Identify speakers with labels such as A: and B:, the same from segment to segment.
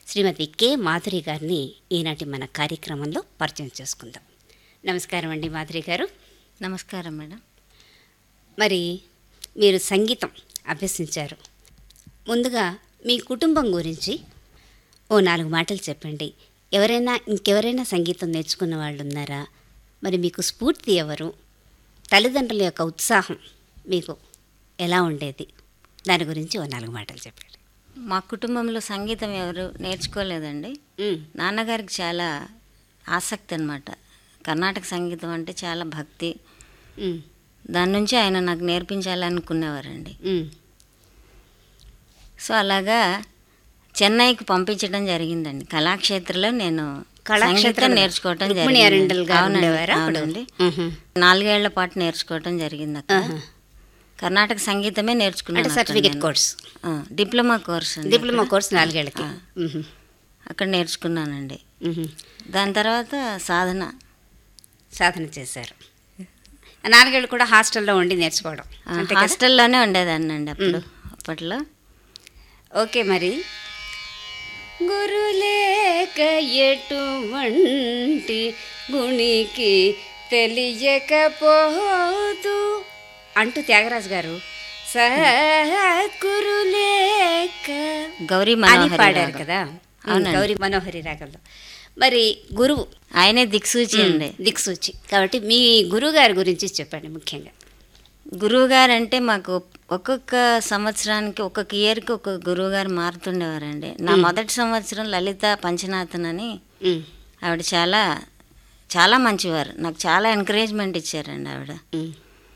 A: శ్రీమతి K Madhuri గారిని ఈనాటి మన కార్యక్రమంలో పరిచయం చేసుకుందాం నమస్కారం అండి మాధురి గారు
B: నమస్కారం మేడం
A: మరి మీరు సంగీతం అభ్యసించారు ముందుగా మీ కుటుంబం గురించి ఓ నాలుగు మాటలు చెప్పండి ఎవరైనా ఇంకెవరైనా సంగీతం నేర్చుకున్న వాళ్ళు ఉన్నారా మరి మీకు స్ఫూర్తి ఎవరు తల్లిదండ్రుల యొక్క ఉత్సాహం మీకు ఎలా ఉండేది దాని గురించి ఓ నాలుగు మాటలు చెప్పండి
B: మా కుటుంబంలో సంగీతం ఎవరు నేర్చుకోలేదండి
A: ఉమ్,
B: నాన్నగారికి చాలా ఆసక్తి అనమాట కర్ణాటక సంగీతం అంటే చాలా భక్తి
A: ఉమ్,
B: దాని నుంచి ఆయన నాకు నేర్పించాలనుకునేవారండి
A: ఉమ్,
B: సో అలాగా చెన్నైకి పంపించడం జరిగిందండి కళాక్షేత్రంలో నేను
A: కళాక్షేత్రంలో
B: సంగీతం నేర్చుకోవటం
A: రుక్మిణి
B: జరిగింది.
A: అరండల్ గారు
B: అవునండి,
A: ఉండేవారా అప్పుడు?
B: అవునండి
A: ఉహు.
B: నాలుగేళ్ల పాటు నేర్చుకోవటం జరిగింది అక్కడ
A: ఆహా.
B: కర్ణాటక సంగీతమే నేర్చుకున్నాను
A: అంటే
B: అక్కడ
A: సర్టిఫికేట్
B: నేను.
A: కోర్స్
B: ఆ, డిప్లొమా కోర్స్ అండి
A: డిప్లొమా
B: అక్కడ.
A: కోర్స్ నాలుగేళ్ళకి ఉహు,
B: అక్కడ నేర్చుకున్నానండి
A: ఉహు.
B: దాని తర్వాత సాధన
A: సాధన చేశారు ఆ నాలుగేళ్ళు కూడా హాస్టల్లో ఉండి నేర్చుకోవడం
B: ఆ,
A: అంతే కదా?
B: హాస్టల్లోనే ఉండేదాన్ని అండి అప్పుడు అప్పట్లో
A: ఓకే మరి గురులేక ఎటువంటి గుణికి తెలియకపోదు అంటూ త్యాగరాజు గారు సద్గురులేక
B: గౌరీ
A: అని
B: మనోహరి
A: పాడారు
B: రాగం.
A: కదా
B: అవునండి.
A: గౌరీ మనోహరి రాగంలో మరి గురువు
B: ఆయనే దిక్సూచి అండి
A: దిక్సూచి కాబట్టి మీ గురువు గారి గురించి చెప్పండి ముఖ్యంగా
B: గురువు గారు అంటే మాకు ఒక్కొక్క సంవత్సరానికి ఒక్కొక్క ఇయర్కి ఒక్కొక్క గురువు గారు మారుతుండేవారండి నా మొదటి సంవత్సరం లలిత పంచనాథన్ అని
A: ఉమ్,
B: ఆవిడ చాలా చాలా మంచివారు నాకు చాలా ఎంకరేజ్మెంట్ ఇచ్చారండి ఆవిడ
A: ఉమ్,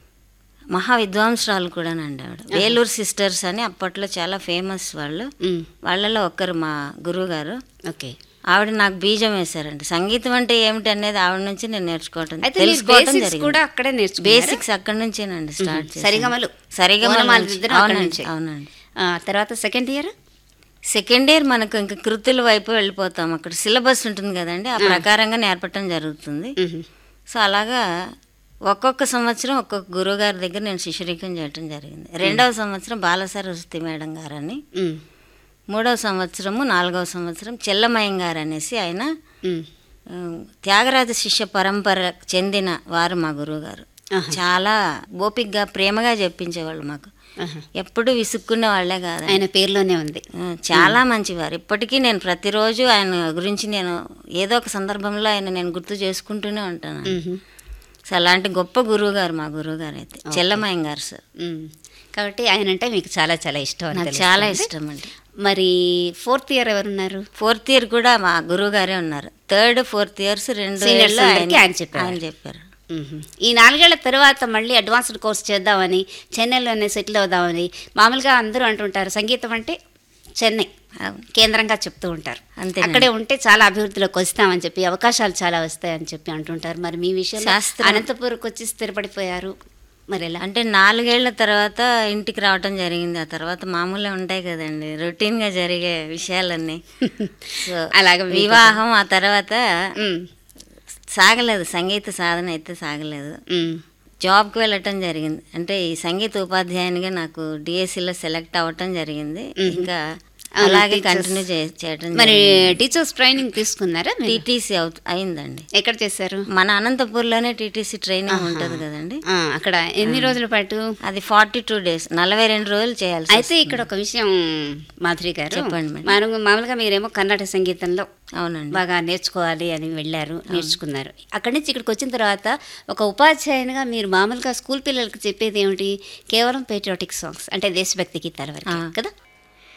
B: మహా విద్వాంసురాలు కూడానండి ఆవిడ వేలూరు సిస్టర్స్ అని అప్పట్లో చాలా ఫేమస్ వాళ్ళు
A: ఉమ్,
B: వాళ్ళలో ఒక్కరు మా గురువు గారు
A: ఓకే
B: ఆవిడ నాకు బీజం వేశారండి సంగీతం అంటే ఏమిటి అనేది ఆవిడ నుంచి నేను నేర్చుకోవటం
A: అయితే మీరు
B: తెలుసుకోవటం
A: basics
B: జరిగింది
A: కూడా అక్కడే నేర్చుకున్నారా?
B: బేసిక్స్ అక్కడి నుంచేనండి స్టార్ట్ చేశాను.
A: సరిగమలు
B: సరిగమలు
A: ఓనమాలు
B: నుంచి.
A: దిద్దడం అక్కడి
B: అవునండి
A: నుంచే.
B: అవునండి
A: ఆ, తర్వాత సెకండ్ ఇయర్
B: సెకండ్ ఇయర్ మనకు ఇంకా కృతుల వైపు వెళ్ళిపోతాం అక్కడ సిలబస్ ఉంటుంది కదండి ఆ ప్రకారంగా నేర్పటం జరుగుతుంది సో అలాగా ఒక్కొక్క సంవత్సరం ఒక్కొక్క గురువు గారి దగ్గర నేను శిష్యరికం చేయటం జరిగింది రెండవ సంవత్సరం బాలసరస్వతి మేడం గారని మూడవ సంవత్సరము నాలుగవ సంవత్సరం చెల్లమయం గారు అనేసి ఆయన ఆ, త్యాగరాజ శిష్య పరంపర చెందిన వారు మా గురువు గారు
A: ఆహా.
B: చాలా ఓపిగ్గా ప్రేమగా చెప్పించేవాళ్ళు మాకు ఎప్పుడు విసుక్కునే వాళ్ళే కాదు
A: ఆయన పేరులోనే ఉంది
B: ఆ, చాలా మంచివారు ఇప్పటికీ నేను ప్రతిరోజు ఆయన గురించి నేను ఏదో ఒక సందర్భంలో ఆయన నేను గుర్తు చేసుకుంటూనే ఉంటాను
A: మ్మ్.
B: సో అలాంటి గొప్ప గురువు గారు మా గురువు గారు అయితే చెల్లమయం గారు సార్
A: మ్మ్. కాబట్టి ఆయన అంటే మీకు చాలా చాలా ఇష్టం అని
B: నాకు
A: తెలుస్తుంది.
B: చాలా ఇష్టం అండి
A: మరి ఫోర్త్ ఇయర్ ఎవరున్నారు
B: ఫోర్త్ ఇయర్ కూడా మా గురువు గారే ఉన్నారు థర్డ్ ఫోర్త్ ఇయర్స్ రెండు
A: Seniors
B: ఏళ్ళు
A: అందరికీ ఆయన చెప్పారు.
B: ఆయన చెప్పారు
A: మ్మ్. ఈ నాలుగేళ్ల తర్వాత మళ్ళీ అడ్వాన్స్డ్ కోర్స్ చేద్దామని చెన్నైలోనే సెటిల్ అవుదామని మామూలుగా అందరూ అంటుంటారు సంగీతం అంటే చెన్నై
B: అవును.
A: కేంద్రంగా చెప్తూ ఉంటారు
B: అంతేనండి.
A: అక్కడే ఉంటే చాలా అభివృద్ధిలోకి వస్తామని చెప్పి అవకాశాలు చాలా వస్తాయని చెప్పి అంటుంటారు మరి మీ విషయంలో
B: శాస్త్రం-
A: అనంతపురంకి వచ్చి స్థిరపడిపోయారు మరి ఎలా
B: అంటే నాలుగేళ్ల తర్వాత ఇంటికి రావటం జరిగింది ఆ తర్వాత మామూలుగా ఉంటాయి కదండి రొటీన్గా జరిగే విషయాలన్నీ సో
A: అలాగే మీకు-
B: వివాహం ఆ తర్వాత
A: మ్మ్.
B: సాగలేదు సంగీత సాధన అయితే సాగలేదు
A: మ్మ్.
B: జాబ్కి వెళ్ళటం జరిగింది అంటే ఈ సంగీత ఉపాధ్యాయునిగా నాకు డిఎస్సిలో సెలెక్ట్ అవ్వటం జరిగింది ఇంకా
A: అవును,
B: అలాగే
A: teachers.
B: కంటిన్యూ చేయటం
A: మరి టీచర్స్ ట్రైనింగ్ తీసుకున్నారా మీరు?
B: టీటీసీ అయిందండి
A: ఎక్కడ చేశారు
B: మన అనంతపూర్లోనే టీటీసీ ట్రైనింగ్ ఉంటుంది కదండి
A: ఆ, అక్కడ ఎన్ని రోజుల పాటు
B: అది ఫార్టీ టూ డేస్ నలభై రెండు రోజులు చేయాల్సి
A: అయితే ఇక్కడ ఒక విషయం మాధురి గారు
B: చెప్పండి మేడం.
A: మనం మామూలుగా మీరేమో కర్ణాటక సంగీతంలో
B: అవునండి
A: బాగా నేర్చుకోవాలి అని వెళ్ళారు నేర్చుకున్నారు అక్కడి నుంచి ఇక్కడికి వచ్చిన తర్వాత ఒక ఉపాధ్యాయునిగా మీరు మామూలుగా స్కూల్ పిల్లలకి చెప్పేది ఏమిటి కేవలం పేట్రియాటిక్ సాంగ్స్ అంటే దేశభక్తి గీతాల వరకు కదా